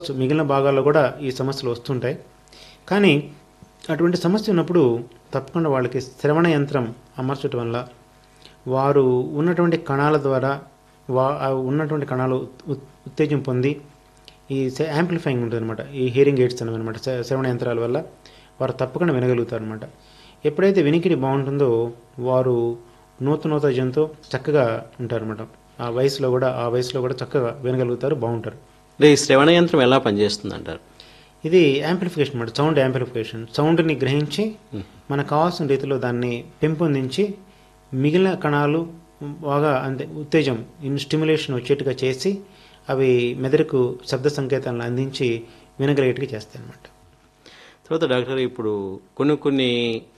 so మిగిలిన భాగాల్లో కూడా ఈ సమస్యలు వస్తుంటాయి కానీ అటువంటి సమస్య ఉన్నప్పుడు తప్పకుండా వాళ్ళకి శ్రవణ యంత్రం అమర్చడం వల్ల వారు ఉన్నటువంటి కణాల ద్వారా వా ఆ ఉన్నటువంటి కణాలు ఉత్- ఉత్తేజం పొంది ఈ యాంప్లిఫైయింగ్ ఉంటుంది అనమాట ఈ హియరింగ్ ఎయిడ్స్ అనమాట శ్రవణ యంత్రాల వల్ల వారు తప్పకుండా వినగలుగుతారు అనమాట ఎప్పుడైతే వినికిడి బాగుంటుందో వారు నూతనోత్తేజంతో చక్కగా ఉంటారన్నమాట ఆ వయసులో కూడా ఆ వయసులో కూడా చక్కగా వినగలుగుతారు బాగుంటారు అంటే ఈ శ్రవణ యంత్రం ఎలా పనిచేస్తుంది అంటారు ఇది యాంప్లిఫికేషన్ అనమాట సౌండ్ యాంప్లిఫికేషన్ సౌండ్ని గ్రహించి మనకు కావాల్సిన రీతిలో దాన్ని పెంపొందించి మిగిలిన కణాలు బాగా అంతే ఉత్తేజం ఇన్ స్టిమ్యులేషన్ వచ్చేట్టుగా చేసి అవి మెదడుకు శబ్ద సంకేతాలను అందించి వినగలిగేట్టుగా చేస్తాయి అన్నమాట తర్వాత డాక్టర్ ఇప్పుడు కొన్ని కొన్ని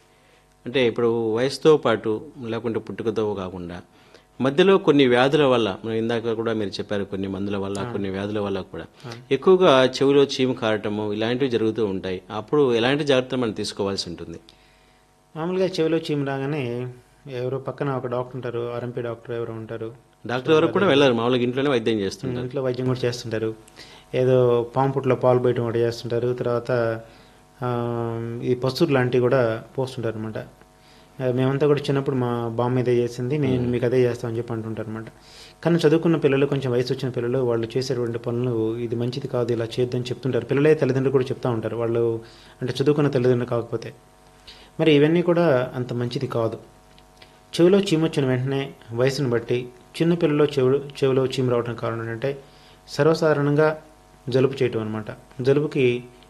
అంటే ఇప్పుడు వయసుతో పాటు లేకుంటే పుట్టుకతో కాకుండా మధ్యలో కొన్ని వ్యాధుల వల్ల మనం ఇందాక కూడా మీరు చెప్పారు కొన్ని మందుల వల్ల కొన్ని వ్యాధుల వల్ల కూడా ఎక్కువగా చెవిలో చీము కారటము ఇలాంటివి జరుగుతూ ఉంటాయి అప్పుడు ఎలాంటి జాగ్రత్తలు మనం తీసుకోవాల్సి ఉంటుంది మామూలుగా చెవిలో చీము రాగానే ఎవరో పక్కన ఒక డాక్టర్ ఉంటారు ఆర్ఎంపీ డాక్టర్ ఎవరో ఉంటారు డాక్టర్ వరకు కూడా వెళ్ళరు మామూలుగా ఇంట్లోనే వైద్యం చేస్తుంటారు ఇంట్లో వైద్యం కూడా చేస్తుంటారు ఏదో పాంపుట్లో పాలు బయటం కూడా చేస్తుంటారు తర్వాత ఆ, ఈ పసురు లాంటివి కూడా పోస్తుంటారు అనమాట మేమంతా కూడా చిన్నప్పుడు మా బామ్మ ఇదే చేసింది నేను మీకు అదే చేస్తామని చెప్పి అంటుంటారు అనమాట కానీ చదువుకున్న పిల్లలు కొంచెం వయసు వచ్చిన పిల్లలు వాళ్ళు చేసేటువంటి పనులు ఇది మంచిది కాదు ఇలా చేయొద్దని చెప్తుంటారు పిల్లలే తల్లిదండ్రులు కూడా చెప్తా ఉంటారు వాళ్ళు అంటే చదువుకున్న తల్లిదండ్రులు కాకపోతే మరి ఇవన్నీ కూడా అంత మంచిది కాదు చెవిలో చీము వచ్చిన వెంటనే వయసును బట్టి చిన్న పిల్లల్లో చెవు చెవిలో చీము రావడం కారణం ఏంటంటే సర్వసాధారణంగా జలుబు చేయటం అనమాట జలుబుకి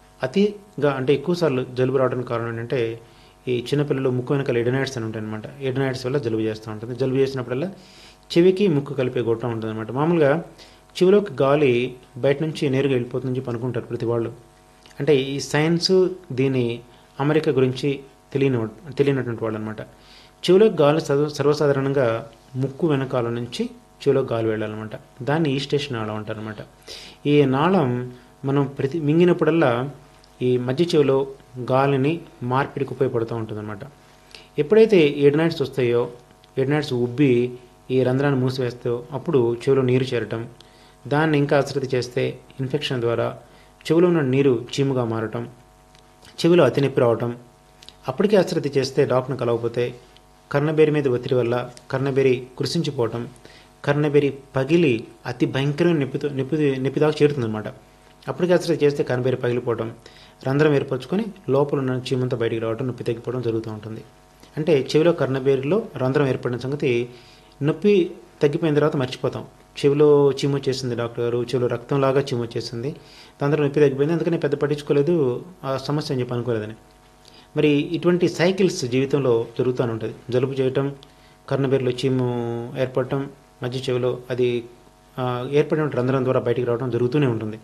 అతిగా అంటే ఎక్కువసార్లు జలుబు రావడానికి కారణం ఏంటంటే ఈ చిన్నపిల్లలు ముక్కు వెనకాల ఎడనైట్స్ అని ఉంటాయి అనమాట ఎడనైట్స్ వల్ల జలుబు చేస్తూ ఉంటుంది జలుబు చేసినప్పుడల్లా చెవికి ముక్కు కలిపే గొట్టం ఉంటుంది అనమాట మామూలుగా చెవిలోకి గాలి బయట నుంచి నేరుగా వెళ్ళిపోతుందని చెప్పి అనుకుంటారు ప్రతి వాళ్ళు అంటే ఈ సైన్స్ దీని అమెరికా గురించి తెలియని తెలియనటువంటి వాళ్ళు అనమాట చెవిలోకి గాలి సర్వ సర్వసాధారణంగా ముక్కు వెనకాల నుంచి చెవిలోకి గాలి వెళ్ళాలన్నమాట దాన్ని ఈ స్టేషన్ నాళం అంటారు అనమాట ఈ నాళం మనం ప్రతి మింగినప్పుడల్లా ఈ మధ్య చెవిలో గాలిని మార్పిడికి ఉపయోగపడుతూ ఉంటుందన్నమాట ఎప్పుడైతే ఎడనైట్స్ వస్తాయో ఎడనైట్స్ ఉబ్బి ఈ రంధ్రాన్ని మూసివేస్తాయో అప్పుడు చెవిలో నీరు చేరటం దాన్ని ఇంకా అశ్రద్ధ చేస్తే ఇన్ఫెక్షన్ ద్వారా చెవిలో ఉన్న నీరు చీముగా మారటం చెవిలో అతి నొప్పి రావటం అప్పటికే అశ్రద్ధ చేస్తే డాక్టర్ని కలవకపోతే కర్ణబేరి మీద ఒత్తిడి వల్ల కర్ణబేరి కృషించిపోవటం కర్ణబేరి పగిలి అతి భయంకరమైన నొప్పితో నొప్పి నొప్పి దాకా చేరుతుందన్నమాట అప్పటికే అశ్రద్ధ చేస్తే కర్ణబేరి పగిలిపోవటం రంధ్రం ఏర్పరచుకొని లోపల ఉన్న చీమంతా బయటికి రావడం నొప్పి తగ్గిపోవడం జరుగుతూ ఉంటుంది అంటే చెవిలో కర్ణబేరిలో రంధ్రం ఏర్పడిన సంగతి నొప్పి తగ్గిపోయిన తర్వాత మర్చిపోతాం చెవిలో చీము వచ్చేసింది డాక్టర్ గారు చెవిలో రక్తంలాగా చీము వచ్చేసింది దాని తర్వాత నొప్పి తగ్గిపోయింది అందుకని పెద్ద పట్టించుకోలేదు ఆ సమస్య అని చెప్పి అనుకోలేదని మరి ఇటువంటి సైకిల్స్ జీవితంలో జరుగుతూ ఉంటుంది జలుబు చేయటం కర్ణబేరులో చీము ఏర్పడటం మధ్య చెవిలో అది ఆ, ఏర్పడిన రంధ్రం ద్వారా బయటికి రావడం జరుగుతూనే ఉంటుంది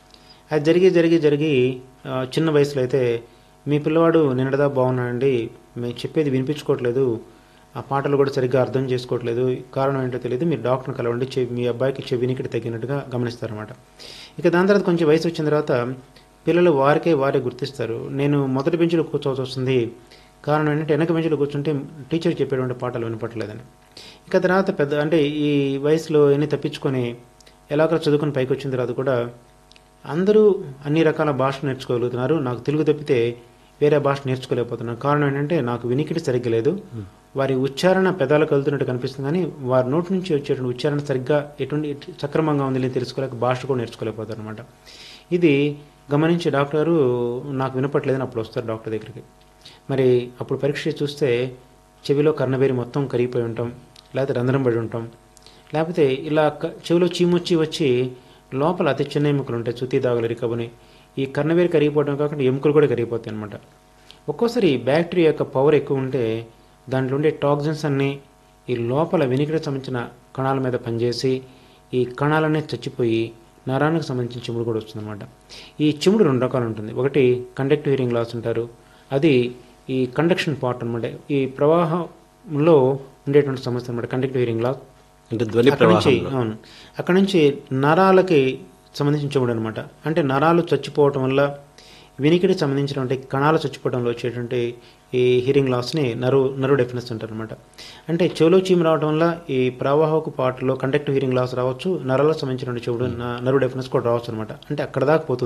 అది జరిగి జరిగి జరిగి ఆ, చిన్న వయసులో అయితే మీ పిల్లవాడు నిన్నడదా బాగున్నాడండి మేము చెప్పేది వినిపించుకోవట్లేదు ఆ పాటలు కూడా సరిగ్గా అర్థం చేసుకోవట్లేదు కారణం ఏంటో తెలియదు మీరు డాక్టర్ని కలవండి చెవి మీ అబ్బాయికి చెవి వినికిడి తగ్గినట్టుగా గమనిస్తారన్నమాట ఇక దాని తర్వాత కొంచెం వయసు వచ్చిన తర్వాత పిల్లలు వారికే వారే గుర్తిస్తారు నేను మొదటి బెంచ్లో కూర్చోవలసి వస్తుంది కారణం ఏంటంటే వెనక బెంచ్లో కూర్చుంటే టీచర్ చెప్పేటువంటి పాటలు వినపట్లేదని ఇక తర్వాత పెద్ద అంటే ఈ వయసులో ఎన్ని తప్పించుకొని ఎలాగో చదువుకుని పైకి వచ్చిన తర్వాత కూడా అందరూ అన్ని రకాల భాష నేర్చుకోగలుగుతున్నారు నాకు తెలుగు తప్పితే వేరే భాష నేర్చుకోలేకపోతున్నారు కారణం ఏంటంటే నాకు వినికిడి సరిగ్గా లేదు వారి ఉచ్చారణ పెదాలకు వెళ్తున్నట్టు కనిపిస్తుంది కానీ వారి నోటి నుంచి వచ్చేటువంటి ఉచ్చారణ సరిగ్గా ఎటువంటి ఎటు- సక్రమంగా ఉంది లేని తెలుసుకోలేక భాష కూడా నేర్చుకోలేకపోతారు అనమాట ఇది గమనించి డాక్టర్ గారు నాకు వినపట్లేదని అప్పుడు వస్తారు డాక్టర్ దగ్గరికి మరి అప్పుడు పరీక్ష చేసి చూస్తే చెవిలో కర్ణబేరి మొత్తం కరిగిపోయి ఉంటాం లేకపోతే రంధ్రం పడి ఉంటాం లేకపోతే ఇలా క- చెవిలో చీమొచ్చి వచ్చి లోపల అతి చిన్న ఎముకలు ఉంటాయి చుత్తి దాగులు రికబుని ఈ కర్ణబేరి కరిగిపోవడం కాకుండా ఎముకలు కూడా కరిగిపోతాయి అనమాట ఒక్కోసారి బ్యాక్టీరియా యొక్క పవర్ ఎక్కువ ఉంటే దాంట్లో ఉండే టాక్సిన్స్ అన్నీ ఈ లోపల వినికిడికి సంబంధించిన కణాల మీద పనిచేసి ఈ కణాలనే చచ్చిపోయి నరానికి సంబంధించిన చెముడు కూడా వస్తుందన్నమాట ఈ చెముడు రెండు రకాలు ఉంటుంది ఒకటి కండక్టివ్ హియరింగ్ లాస్ అంటారు అది ఈ కండక్షన్ పార్ట్ అనమాట ఈ ప్రవాహంలో ఉండేటువంటి సమస్య అనమాట కండక్టివ్ హియరింగ్ లాస్ అంటే ధ్వని అక్కడ నుంచి ప్రవాహం అవును అక్కడ నుంచి నరాలకి సంబంధించిన చెవుడు అనమాట అంటే నరాలు చచ్చిపోవటం వల్ల వినికిడికి సంబంధించినటువంటి కణాల చచ్చిపోవడంలో వచ్చేటువంటి ఈ హియరింగ్ లాస్ని నరు నరు డెఫినెస్ అంటారు అనమాట అంటే చెవులో చీము రావడం వల్ల ఈ ప్రవాహకు పాటలో కండక్టివ్ హియరింగ్ లాస్ రావచ్చు నరాలకు సంబంధించినటువంటి చెవుడు న- నరు డెఫినెస్ కూడా రావచ్చు అనమాట అంటే అక్కడ దాకా పోతుంది